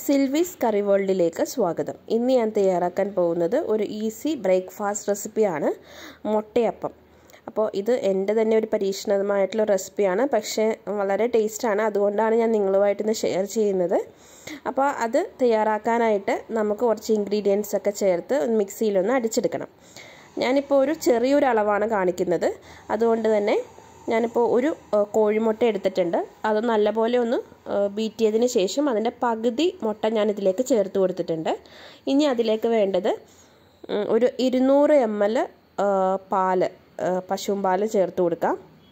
സിൽവീസ് കറി വേൾഡിലേക്ക് സ്വാഗതം ഇന്ന് ഞാൻ തയ്യാറാക്കാൻ പോകുന്നത് ഒരു ഈസി ബ്രേക്ക്ഫാസ്റ്റ് റെസിപ്പിയാണ് മുട്ടയപ്പം അപ്പോൾ ഇത് എൻ്റെ തന്നെ ഒരു പരീക്ഷണമായിട്ടുള്ള റെസിപ്പിയാണ് പക്ഷേ വളരെ ടേസ്റ്റാണ് അതുകൊണ്ടാണ് ഞാൻ നിങ്ങളുമായിട്ട് ഇന്ന് ഷെയർ ചെയ്യുന്നത് അപ്പോൾ അത് തയ്യാറാക്കാനായിട്ട് നമുക്ക് കുറച്ച് ഇൻഗ്രീഡിയൻസ് ഒക്കെ ചേർത്ത് മിക്സിയിലൊന്ന് അടിച്ചെടുക്കണം ഞാനിപ്പോൾ ഒരു ചെറിയൊരു അളവാണ് കാണിക്കുന്നത് അതുകൊണ്ട് തന്നെ ഞാനിപ്പോൾ ഒരു കോഴിമുട്ട എടുത്തിട്ടുണ്ട് അത് നല്ലപോലെ ഒന്ന് ബീറ്റ് ചെയ്തതിന് ശേഷം അതിൻ്റെ പകുതി മുട്ട ഞാൻ ഇതിലേക്ക് ചേർത്ത് കൊടുത്തിട്ടുണ്ട് ഇനി അതിലേക്ക് വേണ്ടത് ഒരു ഇരുന്നൂറ് എം എൽ പാല് പശുവും പാല് ചേർത്ത് കൊടുക്കാം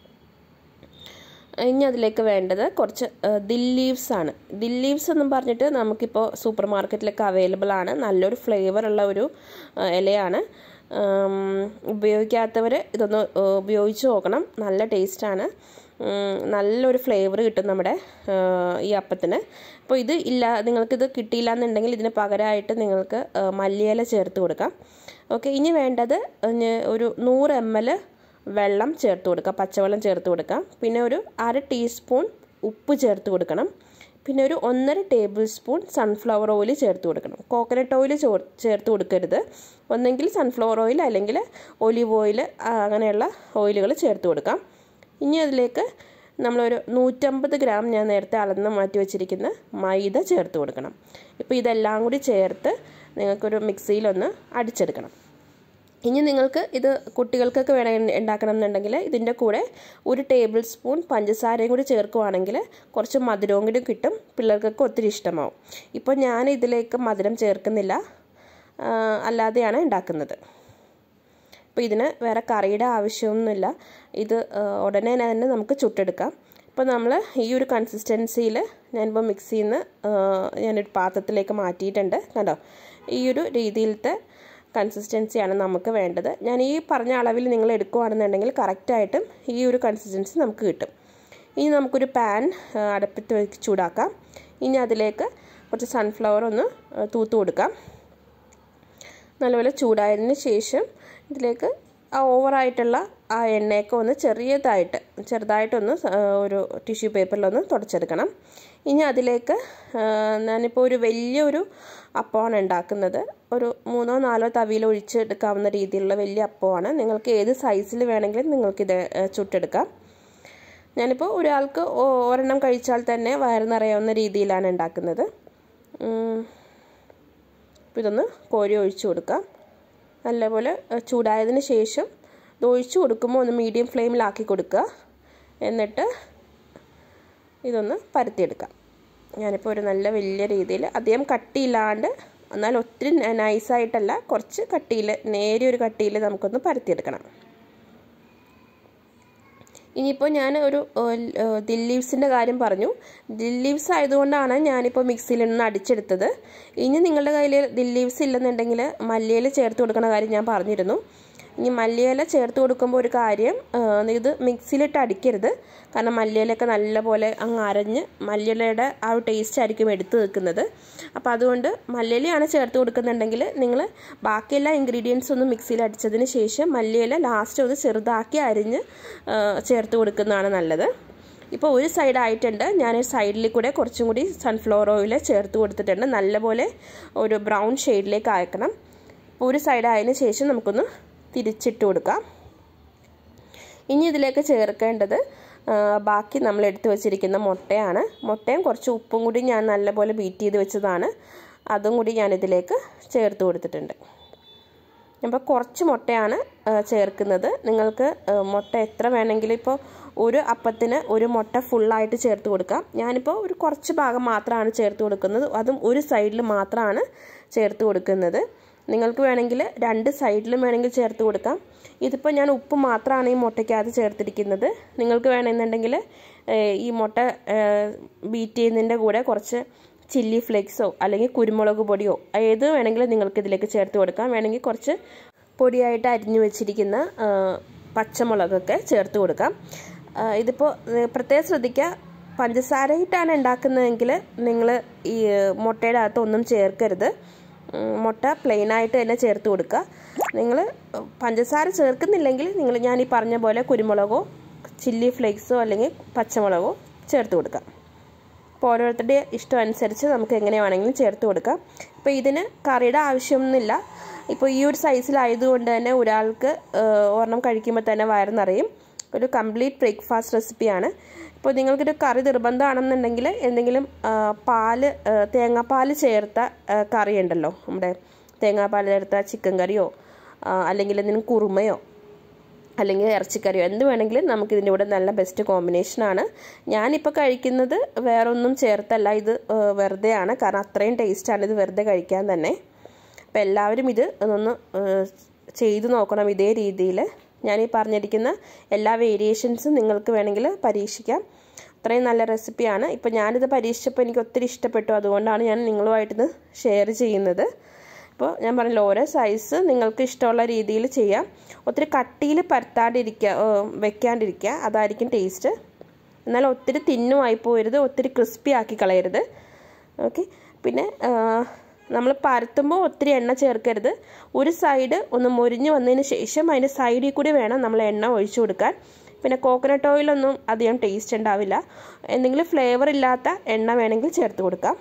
ഇനി അതിലേക്ക് വേണ്ടത് കുറച്ച് ദിൽ ലീവ്സ് ആണ് ദിൽ ലീവ്സ് എന്നും പറഞ്ഞിട്ട് നമുക്കിപ്പോൾ സൂപ്പർ മാർക്കറ്റിലൊക്കെ അവൈലബിൾ ആണ് നല്ലൊരു ഫ്ലേവർ ഉള്ള ഒരു ഇലയാണ് ഉപയോഗിക്കാത്തവർ ഇതൊന്ന് ഉപയോഗിച്ച് നോക്കണം നല്ല ടേസ്റ്റാണ് നല്ലൊരു ഫ്ലേവർ കിട്ടും നമ്മുടെ ഈ അപ്പത്തിന് അപ്പോൾ ഇത് ഇല്ല നിങ്ങൾക്കിത് കിട്ടിയില്ല എന്നുണ്ടെങ്കിൽ ഇതിന് പകരമായിട്ട് നിങ്ങൾക്ക് മല്ലിയില ചേർത്ത് കൊടുക്കാം ഓക്കെ ഇനി വേണ്ടത് ഒരു നൂറ് എം എൽ വെള്ളം ചേർത്ത് കൊടുക്കാം പച്ചവെള്ളം ചേർത്ത് കൊടുക്കാം പിന്നെ ഒരു അര ടീസ്പൂൺ ഉപ്പ് ചേർത്ത് കൊടുക്കണം പിന്നെ ഒരു ഒന്നര ടേബിൾ സ്പൂൺ സൺഫ്ലവർ ഓയിൽ ചേർത്ത് കൊടുക്കണം കോക്കനട്ട് ഓയിൽ ചേർത്ത് കൊടുക്കരുത് ഒന്നെങ്കിൽ സൺഫ്ലവർ ഓയിൽ അല്ലെങ്കിൽ ഒലിവ് ഓയിൽ അങ്ങനെയുള്ള ഓയിലുകൾ ചേർത്ത് കൊടുക്കാം ഇനി അതിലേക്ക് നമ്മളൊരു നൂറ്റമ്പത് ഗ്രാം ഞാൻ നേരത്തെ അളന്ന് മാറ്റി വെച്ചിരിക്കുന്ന മൈദ ചേർത്ത് കൊടുക്കണം ഇപ്പോൾ ഇതെല്ലാം കൂടി ചേർത്ത് നിങ്ങൾക്കൊരു മിക്സിയിലൊന്ന് അടിച്ചെടുക്കണം ഇനി നിങ്ങൾക്ക് ഇത് കുട്ടികൾക്കൊക്കെ വേണം ഉണ്ടാക്കണം എന്നുണ്ടെങ്കിൽ ഇതിൻ്റെ കൂടെ ഒരു ടേബിൾ സ്പൂൺ പഞ്ചസാരയും കൂടി ചേർക്കുവാണെങ്കിൽ കുറച്ച് മധുരവും കൂടി കിട്ടും പിള്ളേർക്കൊക്കെ ഒത്തിരി ഇഷ്ടമാവും ഇപ്പോൾ ഞാൻ ഇതിലേക്ക് മധുരം ചേർക്കുന്നില്ല അല്ലാതെയാണ് ഉണ്ടാക്കുന്നത് അപ്പോൾ ഇതിന് വേറെ കറിയുടെ ആവശ്യമൊന്നുമില്ല ഇത് ഉടനെ തന്നെ നമുക്ക് ചുട്ടെടുക്കാം ഇപ്പോൾ നമ്മൾ ഈ ഒരു കൺസിസ്റ്റൻസിയിൽ ഞാനിപ്പോൾ മിക്സിയിൽ നിന്ന് ഞാനൊരു പാത്രത്തിലേക്ക് മാറ്റിയിട്ടുണ്ട് കണ്ടോ ഈ ഒരു രീതിയിലത്തെ കൺസിസ്റ്റൻസിയാണ് നമുക്ക് വേണ്ടത് ഞാൻ ഈ പറഞ്ഞ അളവിൽ നിങ്ങൾ എടുക്കുകയാണെന്നുണ്ടെങ്കിൽ കറക്റ്റായിട്ടും ഈ ഒരു കൺസിസ്റ്റൻസി നമുക്ക് കിട്ടും ഇനി നമുക്കൊരു പാൻ അടുപ്പത്ത് വെച്ച് ചൂടാക്കാം ഇനി അതിലേക്ക് കുറച്ച് സൺഫ്ലവർ ഒന്ന് തൂത്ത് കൊടുക്കാം നല്ലപോലെ ചൂടായതിന് ശേഷം ഇതിലേക്ക് ആ ഓവറായിട്ടുള്ള ആ എണ്ണയൊക്കെ ഒന്ന് ചെറിയതായിട്ട് ചെറുതായിട്ടൊന്ന് ഒരു ടിഷ്യൂ പേപ്പറിലൊന്ന് തുടച്ചെടുക്കണം ഇനി അതിലേക്ക് ഞാനിപ്പോൾ ഒരു വലിയൊരു അപ്പമാണ് ഉണ്ടാക്കുന്നത് ഒരു മൂന്നോ നാലോ തവിയിൽ ഒഴിച്ചെടുക്കാവുന്ന രീതിയിലുള്ള വലിയ അപ്പമാണ് നിങ്ങൾക്ക് ഏത് സൈസിൽ വേണമെങ്കിലും നിങ്ങൾക്കിത് ചുട്ടെടുക്കാം ഞാനിപ്പോൾ ഒരാൾക്ക് ഒരെണ്ണം കഴിച്ചാൽ തന്നെ വയറ് നിറയാവുന്ന രീതിയിലാണ് ഉണ്ടാക്കുന്നത് അപ്പോൾ ഇതൊന്ന് കോരി ഒഴിച്ചു കൊടുക്കാം നല്ലപോലെ ചൂടായതിന് ശേഷം ഇത് ഒഴിച്ചു കൊടുക്കുമ്പോൾ ഒന്ന് മീഡിയം ഫ്ലെയിമിലാക്കി കൊടുക്കുക എന്നിട്ട് ഇതൊന്ന് പരത്തിയെടുക്കാം ഞാനിപ്പോൾ ഒരു നല്ല വലിയ രീതിയിൽ അധികം കട്ടിയില്ലാണ്ട് എന്നാൽ ഒത്തിരി നൈസായിട്ടല്ല കുറച്ച് കട്ടിയിൽ നേരിയൊരു കട്ടിയിൽ നമുക്കൊന്ന് പരത്തിയെടുക്കണം ഇനിയിപ്പോൾ ഞാൻ ഒരു ദിൽ ലീവ്സിൻ്റെ കാര്യം പറഞ്ഞു ദിൽ ലീവ്സ് ആയതുകൊണ്ടാണ് ഞാനിപ്പോൾ മിക്സിയിൽ നിന്ന് അടിച്ചെടുത്തത് ഇനി നിങ്ങളുടെ കയ്യിൽ ദിൽ ലീവ്സ് ഇല്ലെന്നുണ്ടെങ്കിൽ മല്ലിയില ചേർത്ത് കൊടുക്കുന്ന കാര്യം ഞാൻ പറഞ്ഞിരുന്നു ഇനി മല്ലിയില ചേർത്ത് കൊടുക്കുമ്പോൾ ഒരു കാര്യം ഇത് മിക്സിയിലിട്ട് അടിക്കരുത് കാരണം മല്ലിയിലൊക്കെ നല്ലപോലെ അങ്ങ് അരഞ്ഞ് മല്ലിയിലയുടെ ആ ഒരു ടേസ്റ്റ് ആയിരിക്കും എടുത്ത് നിൽക്കുന്നത് അപ്പോൾ അതുകൊണ്ട് മല്ലിയിലയാണ് ചേർത്ത് കൊടുക്കുന്നുണ്ടെങ്കിൽ നിങ്ങൾ ബാക്കിയെല്ലാ ഇൻഗ്രീഡിയൻസ് ഒന്ന് മിക്സിയിൽ അടിച്ചതിന് ശേഷം മല്ലിയില ലാസ്റ്റ് ഒന്ന് ചെറുതാക്കി അരിഞ്ഞ് ചേർത്ത് കൊടുക്കുന്നതാണ് നല്ലത് ഇപ്പോൾ ഒരു സൈഡ് ആയിട്ടുണ്ട് ഞാൻ സൈഡിൽ കൂടെ കുറച്ചും കൂടി സൺഫ്ലവർ ഓയിൽ ചേർത്ത് കൊടുത്തിട്ടുണ്ട് നല്ലപോലെ ഒരു ബ്രൗൺ ഷെയ്ഡിലേക്ക് അയക്കണം ഇപ്പോൾ ഒരു സൈഡ് ആയതിനു ശേഷം നമുക്കൊന്ന് തിരിച്ചിട്ട് കൊടുക്കാം ഇനി ഇതിലേക്ക് ചേർക്കേണ്ടത് ബാക്കി നമ്മൾ എടുത്തു വെച്ചിരിക്കുന്ന മുട്ടയാണ് മുട്ടയും കുറച്ച് ഉപ്പും കൂടി ഞാൻ നല്ലപോലെ ബീറ്റ് ചെയ്ത് വെച്ചതാണ് അതും കൂടി ഞാൻ ഇതിലേക്ക് ചേർത്ത് കൊടുത്തിട്ടുണ്ട് അപ്പോൾ കുറച്ച് മുട്ടയാണ് ചേർക്കുന്നത് നിങ്ങൾക്ക് മുട്ട എത്ര വേണമെങ്കിലും ഇപ്പോൾ ഒരു അപ്പത്തിന് ഒരു മുട്ട ഫുള്ളായിട്ട് ചേർത്ത് കൊടുക്കാം ഞാനിപ്പോൾ ഒരു കുറച്ച് ഭാഗം മാത്രമാണ് ചേർത്ത് കൊടുക്കുന്നത് അതും ഒരു സൈഡിൽ മാത്രമാണ് ചേർത്ത് കൊടുക്കുന്നത് നിങ്ങൾക്ക് വേണമെങ്കിൽ രണ്ട് സൈഡിലും വേണമെങ്കിൽ ചേർത്ത് കൊടുക്കാം ഇതിപ്പോൾ ഞാൻ ഉപ്പ് മാത്രമാണ് ഈ മുട്ടയ്ക്കകത്ത് ചേർത്തിരിക്കുന്നത് നിങ്ങൾക്ക് വേണമെന്നുണ്ടെങ്കിൽ ഈ മുട്ട ബീറ്റ് ചെയ്യുന്നതിൻ്റെ കൂടെ കുറച്ച് ചില്ലി ഫ്ലേക്സോ അല്ലെങ്കിൽ കുരുമുളക് പൊടിയോ ഏത് വേണമെങ്കിലും നിങ്ങൾക്ക് ഇതിലേക്ക് ചേർത്ത് കൊടുക്കാം വേണമെങ്കിൽ കുറച്ച് പൊടിയായിട്ട് അരിഞ്ഞു വെച്ചിരിക്കുന്ന പച്ചമുളകൊക്കെ ചേർത്ത് കൊടുക്കാം ഇതിപ്പോൾ പ്രത്യേകം ശ്രദ്ധിക്കുക പഞ്ചസാരയിട്ടാണ് ഉണ്ടാക്കുന്നതെങ്കിൽ നിങ്ങൾ ഈ മുട്ടയുടെ അകത്ത് ഒന്നും ചേർക്കരുത് മുട്ട പ്ലെയിനായിട്ട് തന്നെ ചേർത്ത് കൊടുക്കുക നിങ്ങൾ പഞ്ചസാര ചേർക്കുന്നില്ലെങ്കിൽ നിങ്ങൾ ഞാൻ ഈ പറഞ്ഞ പോലെ കുരുമുളകോ ചില്ലി ഫ്ലേക്സോ അല്ലെങ്കിൽ പച്ചമുളകോ ചേർത്ത് കൊടുക്കാം അപ്പോൾ ഓരോരുത്തരുടെ ഇഷ്ടം അനുസരിച്ച് നമുക്ക് എങ്ങനെ വേണമെങ്കിലും ചേർത്ത് കൊടുക്കാം ഇപ്പോൾ ഇതിന് കറിയുടെ ആവശ്യമൊന്നുമില്ല ഇപ്പോൾ ഈ ഒരു സൈസിലായതുകൊണ്ട് തന്നെ ഒരാൾക്ക് ഒരെണ്ണം കഴിക്കുമ്പോൾ തന്നെ വയറ് നിറയും ഒരു കംപ്ലീറ്റ് ബ്രേക്ക്ഫാസ്റ്റ് റെസിപ്പിയാണ് ഇപ്പോൾ നിങ്ങൾക്കൊരു കറി നിർബന്ധമാണെന്നുണ്ടെങ്കിൽ എന്തെങ്കിലും പാല് തേങ്ങാപ്പാൽ ചേർത്ത കറി ഉണ്ടല്ലോ നമ്മുടെ തേങ്ങാപ്പാൽ ചേർത്ത ചിക്കൻ കറിയോ അല്ലെങ്കിൽ എന്തെങ്കിലും കുറുമയോ അല്ലെങ്കിൽ ഇറച്ചിക്കറിയോ എന്ത് വേണമെങ്കിലും നമുക്ക് ഇതിൻ്റെ കൂടെ നല്ല ബെസ്റ്റ് കോമ്പിനേഷനാണ് ഞാനിപ്പോൾ കഴിക്കുന്നത് വേറൊന്നും ചേർത്തല്ല ഇത് വെറുതെയാണ് കാരണം അത്രയും ടേസ്റ്റാണ് ഇത് വെറുതെ കഴിക്കാൻ തന്നെ അപ്പോൾ എല്ലാവരും ഇത് ഒന്ന് ചെയ്തു നോക്കണം ഇതേ രീതിയിൽ ഞാൻ ഈ പറഞ്ഞിരിക്കുന്ന എല്ലാ വേരിയേഷൻസും നിങ്ങൾക്ക് വേണമെങ്കിൽ പരീക്ഷിക്കാം അത്രയും നല്ല റെസിപ്പിയാണ് ഇപ്പോൾ ഞാനിത് പരീക്ഷിച്ചപ്പോൾ എനിക്ക് ഒത്തിരി ഇഷ്ടപ്പെട്ടു അതുകൊണ്ടാണ് ഞാൻ നിങ്ങളുമായിട്ടിത് ഷെയർ ചെയ്യുന്നത് അപ്പോൾ ഞാൻ പറഞ്ഞല്ലോ ഓരോ സൈസ് നിങ്ങൾക്ക് ഇഷ്ടമുള്ള രീതിയിൽ ചെയ്യാം ഒത്തിരി കട്ടിയിൽ പരത്താണ്ടിരിക്കുക വെക്കാണ്ടിരിക്കുക അതായിരിക്കും ടേസ്റ്റ് എന്നാൽ ഒത്തിരി തിന്നുമായി പോരുത് ഒത്തിരി ക്രിസ്പി ആക്കി കളയരുത് ഓക്കെ പിന്നെ നമ്മൾ പരത്തുമ്പോൾ ഒത്തിരി എണ്ണ ചേർക്കരുത് ഒരു സൈഡ് ഒന്ന് മുരിഞ്ഞ് വന്നതിന് ശേഷം അതിൻ്റെ സൈഡിൽ കൂടി വേണം നമ്മൾ എണ്ണ ഒഴിച്ചു കൊടുക്കാൻ പിന്നെ കോക്കനട്ട് ഓയിലൊന്നും അധികം ടേസ്റ്റ് ഉണ്ടാവില്ല എന്തെങ്കിലും ഫ്ലേവർ ഇല്ലാത്ത എണ്ണ വേണമെങ്കിൽ ചേർത്ത് കൊടുക്കാം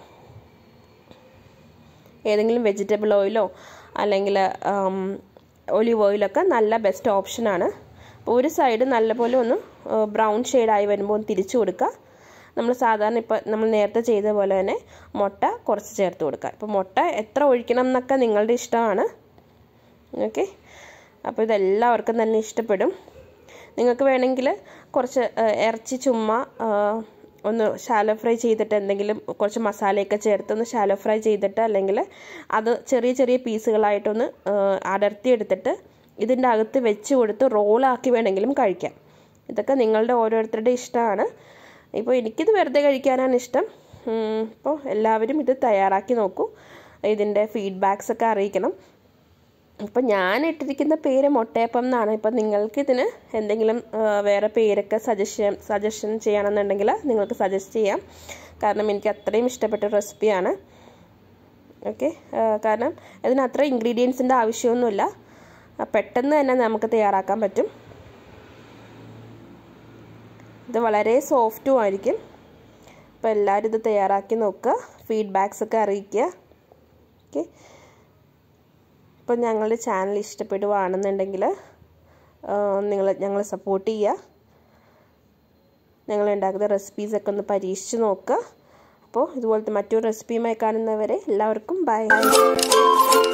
ഏതെങ്കിലും വെജിറ്റബിൾ ഓയിലോ അല്ലെങ്കിൽ ഒലിവ് ഓയിലൊക്കെ നല്ല ബെസ്റ്റ് ഓപ്ഷനാണ് അപ്പോൾ ഒരു സൈഡ് നല്ലപോലെ ഒന്ന് ബ്രൗൺ ഷെയ്ഡായി വരുമ്പോൾ ഒന്ന് തിരിച്ചു കൊടുക്കുക നമ്മൾ സാധാരണ ഇപ്പോൾ നമ്മൾ നേരത്തെ ചെയ്ത പോലെ തന്നെ മുട്ട കുറച്ച് ചേർത്ത് കൊടുക്കുക ഇപ്പോൾ മുട്ട എത്ര ഒഴിക്കണം എന്നൊക്കെ നിങ്ങളുടെ ഇഷ്ടമാണ് ഓക്കെ അപ്പോൾ ഇതെല്ലാവർക്കും തന്നെ ഇഷ്ടപ്പെടും നിങ്ങൾക്ക് വേണമെങ്കിൽ കുറച്ച് ഇറച്ചി ചുമ്മാ ഒന്ന് ഷാലോ ഫ്രൈ ചെയ്തിട്ട് എന്തെങ്കിലും കുറച്ച് മസാലയൊക്കെ ചേർത്ത് ഒന്ന് ഷാലോ ഫ്രൈ ചെയ്തിട്ട് അല്ലെങ്കിൽ അത് ചെറിയ ചെറിയ പീസുകളായിട്ടൊന്ന് അടർത്തി എടുത്തിട്ട് ഇതിൻ്റെ അകത്ത് വെച്ച് കൊടുത്ത് റോളാക്കി വേണമെങ്കിലും കഴിക്കാം ഇതൊക്കെ നിങ്ങളുടെ ഓരോരുത്തരുടെ ഇഷ്ടമാണ് ഇപ്പോൾ എനിക്കിത് വെറുതെ കഴിക്കാനാണ് ഇഷ്ടം അപ്പോൾ എല്ലാവരും ഇത് തയ്യാറാക്കി നോക്കൂ ഇതിൻ്റെ ഫീഡ്ബാക്സ് ഒക്കെ അറിയിക്കണം ഇപ്പം ഞാൻ ഇട്ടിരിക്കുന്ന പേര് മൊട്ടയപ്പം എന്നാണ് ഇപ്പം നിങ്ങൾക്ക് ഇതിന് എന്തെങ്കിലും വേറെ പേരൊക്കെ സജഷൻ സജഷൻ ചെയ്യണമെന്നുണ്ടെങ്കിൽ നിങ്ങൾക്ക് സജസ്റ്റ് ചെയ്യാം കാരണം എനിക്ക് അത്രയും ഇഷ്ടപ്പെട്ട റെസിപ്പിയാണ് ഓക്കെ കാരണം ഇതിന് അത്ര ഇൻഗ്രീഡിയൻസിൻ്റെ ആവശ്യമൊന്നുമില്ല പെട്ടെന്ന് തന്നെ നമുക്ക് തയ്യാറാക്കാൻ പറ്റും ഇത് വളരെ സോഫ്റ്റും ആയിരിക്കും അപ്പോൾ എല്ലാവരും ഇത് തയ്യാറാക്കി നോക്കുക ഫീഡ്ബാക്സ് ഒക്കെ അറിയിക്കുക ഓക്കെ ഇപ്പോൾ ഞങ്ങളുടെ ചാനൽ ഇഷ്ടപ്പെടുകയാണെന്നുണ്ടെങ്കിൽ നിങ്ങൾ ഞങ്ങൾ സപ്പോർട്ട് ചെയ്യുക ഞങ്ങൾ ഉണ്ടാക്കുന്ന റെസിപ്പീസൊക്കെ ഒന്ന് പരീക്ഷിച്ച് നോക്കുക അപ്പോൾ ഇതുപോലത്തെ മറ്റൊരു റെസിപ്പിയുമായി കാണുന്നവരെ എല്ലാവർക്കും ബൈ